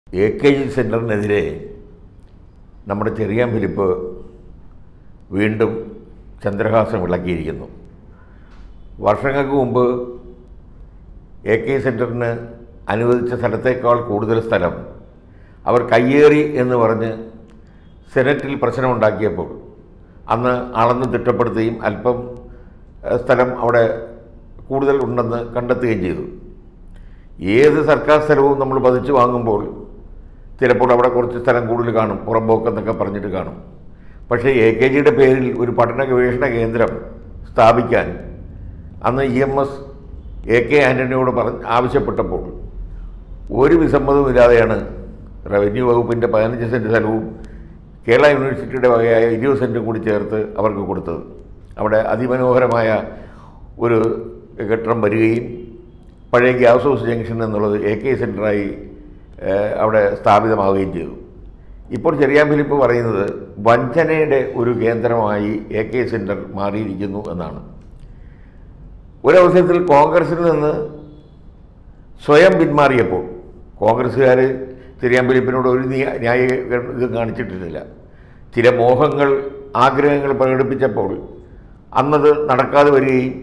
A K G സെൻറ്ററിനെതിരെ നമ്മുടെ ചെറിയാൻ ഫിലിപ്പ് വീണ്ടും ചന്ദ്രഹാസം വിളക്കിയിരിക്കുന്നു വർഷങ്ങൾക്ക് മുമ്പ് എ കെ സെൻറ്ററിന് അനുവദിച്ച സ്ഥലത്തേക്കാൾ കൂടുതൽ സ്ഥലം അവർ കയ്യേറി എന്ന് പറഞ്ഞ് സെനറ്റിൽ പ്രശ്നമുണ്ടാക്കിയപ്പോൾ അന്ന് അളന്ന് തിട്ടപ്പെടുത്തുകയും അല്പം ഏഹ്, സ്ഥലം അവിടെ കൂടുതൽ ഉണ്ടെന്ന് കണ്ടെത്തുകയും ചെയ്തു ഏത് സർക്കാർ സ്ഥലവും നമ്മൾ പതിച്ചു വാങ്ങുമ്പോൾ ചിലപ്പോൾ അവിടെ കുറച്ച് സ്ഥലം കൂടുതൽ കാണും പുറമ്പോക്കെന്നൊക്കെ പറഞ്ഞിട്ട് കാണും പക്ഷേ എ കെ ജിയുടെ പേരിൽ ഒരു പഠന ഗവേഷണ കേന്ദ്രം സ്ഥാപിക്കാൻ അന്ന് E M S A K ആൻ്റണിയോട് പറഞ്ഞ് ആവശ്യപ്പെട്ടപ്പോൾ ഒരു വിസമ്മതവുമില്ലാതെയാണ് റവന്യൂ വകുപ്പിൻ്റെ പതിനഞ്ച് സെൻറ്റ് സ്ഥലവും കേരള യൂണിവേഴ്സിറ്റിയുടെ വകയായ ഇരുപത് സെൻറ്റും കൂടി ചേർത്ത് അവർക്ക് കൊടുത്തത് അവിടെ അതിമനോഹരമായ ഒരു കെട്ടിടം വരികയും പഴയ ഗ്യാസ് ഹൗസ് ജംഗ്ഷൻ എന്നുള്ളത് എ കെ സെൻറ്ററായി ഏഹ്, അവിടെ സ്ഥാപിതമാവുകയും ചെയ്തു ഇപ്പോൾ ചെറിയാൻ ഫിലിപ്പ് പറയുന്നത് വഞ്ചനയുടെ ഒരു കേന്ദ്രമായി എ കെ സെൻറ്റർ മാറിയിരിക്കുന്നു എന്നാണ് ഒരവസരത്തിൽ കോൺഗ്രസിൽ നിന്ന് സ്വയം പിന്മാറിയപ്പോൾ കോൺഗ്രസ്സുകാർ ചെറിയാൻ ഫിലിപ്പിനോട് ഒരു ന്യായ ന്യായ ഇത് കാണിച്ചിട്ടില്ല ചില മോഹങ്ങൾ ആഗ്രഹങ്ങൾ പ്രകടിപ്പിച്ചപ്പോൾ അന്നത് നടക്കാതെ വരികയും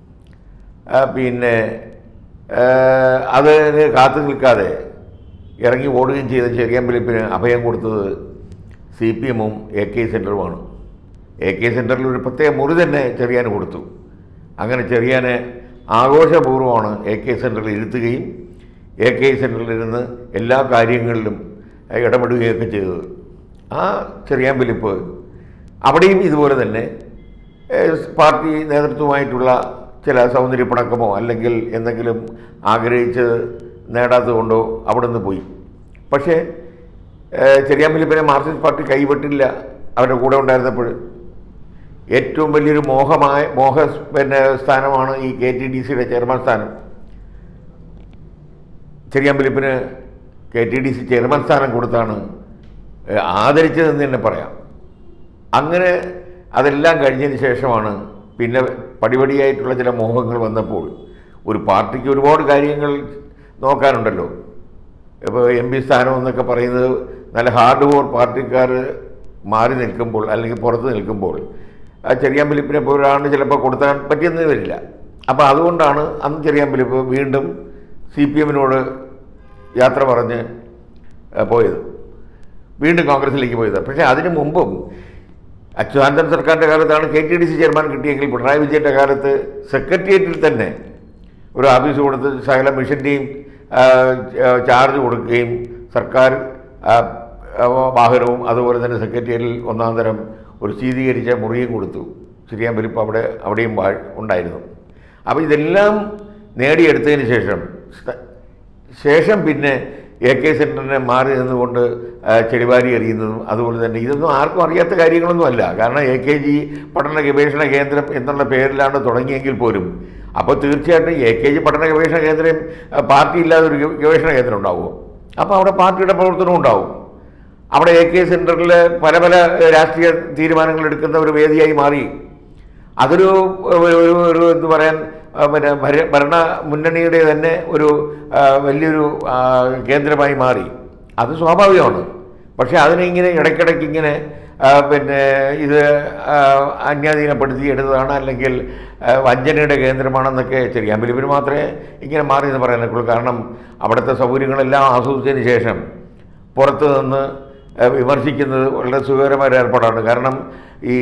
ആ, പിന്നെ ആ, അതിന് കാത്തു നിൽക്കാതെ ഇറങ്ങി ഓടുകയും ചെയ്ത ചെറിയാൻ ഫിലിപ്പിന് അഭയം കൊടുത്തത് സി പി എമ്മും എ കെ സെൻറ്ററുമാണ് എ കെ സെൻറ്ററിൽ ഒരു പ്രത്യേക മുറി തന്നെ ചെറിയാന് കൊടുത്തു അങ്ങനെ ചെറിയാനെ ആഘോഷപൂർവ്വമാണ് എ കെ സെൻറ്ററിൽ ഇരുത്തുകയും എ കെ സെൻറ്ററിലിരുന്ന് എല്ലാ കാര്യങ്ങളിലും ഇടപെടുകയൊക്കെ ചെയ്തത് ആ ചെറിയാൻ ഫിലിപ്പ് അവിടെയും ഇതുപോലെ തന്നെ ഏഹ്, പാർട്ടി നേതൃത്വമായിട്ടുള്ള ചില സൗന്ദര്യപ്പണക്കമോ അല്ലെങ്കിൽ എന്തെങ്കിലും ആഗ്രഹിച്ച് നേടാത്തതുകൊണ്ടോ അവിടെ നിന്ന് പോയി പക്ഷേ ഏഹ്, ചെറിയാൻ ഫിലിപ്പിനെ മാർക്സിസ്റ്റ് പാർട്ടി കൈവിട്ടില്ല അവരുടെ കൂടെ ഉണ്ടായിരുന്നപ്പോൾ ഏറ്റവും വലിയൊരു മോഹമായ മോഹ പിന്നെ സ്ഥാനമാണ് ഈ കെ ടി ഡി സിയുടെ ചെയർമാൻ സ്ഥാനം ചെറിയാൻ ഫിലിപ്പിന് K T D C chairman സ്ഥാനം കൊടുത്താണ് ഏഹ്, ആദരിച്ചതെന്ന് തന്നെ പറയാം അങ്ങനെ അതെല്ലാം കഴിഞ്ഞതിന് ശേഷമാണ് പിന്നെ പടിപടിയായിട്ടുള്ള ചില മോഹങ്ങൾ വന്നപ്പോൾ ഒരു പാർട്ടിക്ക് ഒരുപാട് കാര്യങ്ങൾ നോക്കാനുണ്ടല്ലോ ഇപ്പോൾ എം പി സ്ഥാനം എന്നൊക്കെ പറയുന്നത് നല്ല ഹാർഡ് കോർ പാർട്ടിക്കാർ മാറി നിൽക്കുമ്പോൾ അല്ലെങ്കിൽ പുറത്ത് നിൽക്കുമ്പോൾ ആ ചെറിയാൻ ഫിലിപ്പിനെ പോലാണ് ചിലപ്പോൾ കൊടുത്താൻ പറ്റിയെന്ന് വരില്ല അപ്പോൾ അതുകൊണ്ടാണ് അന്ന് ചെറിയാൻ ഫിലിപ്പ് വീണ്ടും സി പി എമ്മിനോട് യാത്ര പറഞ്ഞ് ആ, പോയത് വീണ്ടും കോൺഗ്രസിലേക്ക് പോയത് പക്ഷേ അതിനു മുമ്പും അച്യുതാനന്ദൻ സർക്കാരിൻ്റെ കാലത്താണ് K T D C chairman കിട്ടിയെങ്കിൽ പിണറായി വിജയൻ്റെ കാലത്ത് സെക്രട്ടേറിയറ്റിൽ തന്നെ ഒരു ഓഫീസ് കൊടുത്ത് സകല മിഷൻ്റെയും ആ, ച- ചാർജ് കൊടുക്കുകയും സർക്കാർ ആ, ആ, വാഹനവും അതുപോലെ തന്നെ സെക്രട്ടേറിയറ്റിൽ ഒന്നാം തരം ഒരു ശീതീകരിച്ച മുറിയും കൊടുത്തു ചെറിയാൻ വലിപ്പം അവിടെ അവിടെയും വാ- ഉണ്ടായിരുന്നു അപ്പോൾ ഇതെല്ലാം നേടിയെടുത്തതിന് ശേഷം സ്ഥ- ശേഷം പിന്നെ എ കെ സെൻറ്ററിനെ മാറി നിന്നുകൊണ്ട് ആ, ചെടിവാരി എറിയുന്നതും അതുപോലെ തന്നെ ഇതൊന്നും ആർക്കും അറിയാത്ത കാര്യങ്ങളൊന്നും അല്ല കാരണം എ കെ ജി പഠന ഗവേഷണ കേന്ദ്രം എന്നുള്ള പേരിലാണ് തുടങ്ങിയെങ്കിൽ പോലും അപ്പോൾ തീർച്ചയായിട്ടും എ കെ ജി പഠന ഗവേഷണ കേന്ദ്രം ആ, പാർട്ടി ഇല്ലാതെ ഒരു ഗ- ഗവേഷണ കേന്ദ്രം ഉണ്ടാവുമോ അപ്പോൾ അവിടെ പാർട്ടിയുടെ പ്രവർത്തനം ഉണ്ടാവും അവിടെ എ കെ സെൻറ്ററിൽ പല പല രാഷ്ട്രീയ തീരുമാനങ്ങൾ എടുക്കുന്ന ഒരു വേദിയായി മാറി അതൊരു ഒരു ഒരു- ഒരു എന്ത് പറയാൻ ആ, പിന്നെ ഭര- ഭരണ മുന്നണിയുടെ തന്നെ ഒരു ആ, വലിയൊരു ആ, കേന്ദ്രമായി മാറി അത് സ്വാഭാവികമാണ് പക്ഷേ അതിനെ ഇങ്ങനെ ഇടയ്ക്കിടയ്ക്ക് ഇങ്ങനെ ആ, പിന്നെ ഇത് ആ, അന്യാധീനപ്പെടുത്തി എടുത്തതാണ് അല്ലെങ്കിൽ ആ, വഞ്ചനയുടെ കേന്ദ്രമാണെന്നൊക്കെ ചെറിയാൻ ഫിലിപ്പിന് മാത്രമേ ഇങ്ങനെ മാറി എന്ന് പറയാനൊക്കുള്ളൂ കാരണം അവിടുത്തെ സൗകര്യങ്ങളെല്ലാം ആസ്വദിച്ചതിന് ശേഷം പുറത്ത് നിന്ന് ഏഹ്, വിമർശിക്കുന്നത് വളരെ സുഖകരമായ ഒരു ഏർപ്പാടാണ് കാരണം ഈ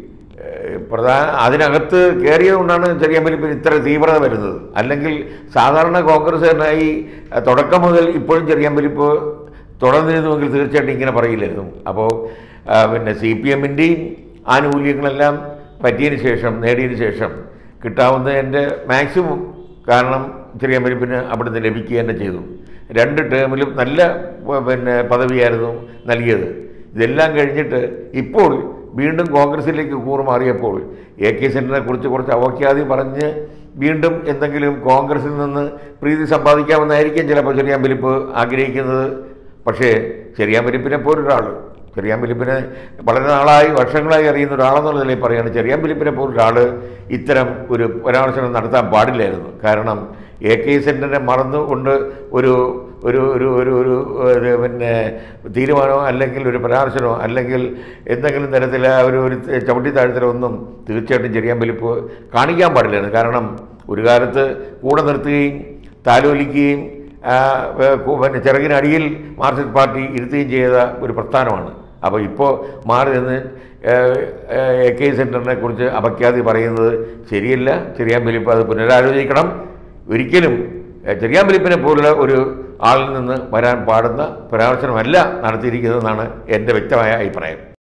ഏഹ്, പ്രധാന അതിനകത്ത് കയറിയതുകൊണ്ടാണ് ചെറിയ വലിപ്പിന് ഇത്ര തീവ്രത വരുന്നത് അല്ലെങ്കിൽ സാധാരണ കോൺഗ്രസ്സുകാരനായി ഏഹ്, തുടക്കം മുതൽ ഇപ്പോഴും ചെറിയ വലിപ്പ് തുടർന്നിരുന്നുവെങ്കിൽ തീർച്ചയായിട്ടും ഇങ്ങനെ പറയില്ലായിരുന്നു അപ്പോൾ ആ, പിന്നെ സി പി എമ്മിൻ്റെയും ആനുകൂല്യങ്ങളെല്ലാം പറ്റിയതിന് ശേഷം നേടിയതിന് ശേഷം കിട്ടാവുന്നതിൻ്റെ മാക്സിമം കാരണം ചെറിയ മരിപ്പിന് അവിടുന്ന് ലഭിക്കുക തന്നെ ചെയ്തു രണ്ട് ടേമിലും നല്ല പ- പിന്നെ പദവിയായിരുന്നു നൽകിയത് ഇതെല്ലാം കഴിഞ്ഞിട്ട് ഇപ്പോൾ വീണ്ടും കോൺഗ്രസിലേക്ക് കൂറുമാറിയപ്പോൾ എ കെ സെൻറ്ററിനെ കുറിച്ച് കുറച്ച് അവഖ്യാതി പറഞ്ഞ് വീണ്ടും എന്തെങ്കിലും കോൺഗ്രസിൽ നിന്ന് പ്രീതി സമ്പാദിക്കാമെന്നായിരിക്കും ചിലപ്പോൾ ചെറിയാൻ വലിപ്പ് ആഗ്രഹിക്കുന്നത് പക്ഷേ ചെറിയാൻ വലിപ്പിനെ പോലൊരാൾ ചെറിയാൻ ഫിലിപ്പിനെ വളരെ നാളായി വർഷങ്ങളായി അറിയുന്ന ഒരാളെന്നുള്ള നിലയിൽ പറയുകയാണ് ചെറിയാൻ ഫിലിപ്പിനെ പോലൊരാൾ ഇത്തരം ഒരു പരാമർശനം നടത്താൻ പാടില്ലായിരുന്നു കാരണം എ കെ സെൻറ്ററിനെ മറന്നുകൊണ്ട് ഒരു ഒരു ഒരു ഒരു ഒരു ഒരു പിന്നെ തീരുമാനമോ അല്ലെങ്കിൽ ഒരു പരാമർശനമോ അല്ലെങ്കിൽ എന്തെങ്കിലും തരത്തിൽ ആ ഒരു ഒരു ചവിട്ടി താഴ്ത്തലോ ഒന്നും തീർച്ചയായിട്ടും ചെറിയാൻ വലിപ്പ് കാണിക്കാൻ പാടില്ലാണ് കാരണം ഒരു കാലത്ത് കൂടെ നിർത്തുകയും താലോലിക്കുകയും ആ, ഏ, കു- പിന്നെ ചിറകിനടിയിൽ മാർക്സിസ്റ്റ് പാർട്ടി ഇരുത്തുകയും ചെയ്ത ഒരു പ്രസ്ഥാനമാണ് അപ്പോൾ ഇപ്പോൾ മാറി നിന്ന് എ കെ സെൻറ്ററിനെ കുറിച്ച് അപഖ്യാതി പറയുന്നത് ശരിയല്ല ചെറിയാൻ വലിപ്പ് അത് പുനരാലോചിക്കണം ഒരിക്കലും ഏ, ചെറിയാൻ വലിപ്പിനെ പോലുള്ള ഒരു ആളിൽ നിന്ന് വരാൻ പാടുന്ന പരാമർശനമല്ല നടത്തിയിരിക്കുന്നതെന്നാണ് എൻ്റെ വ്യക്തമായ അഭിപ്രായം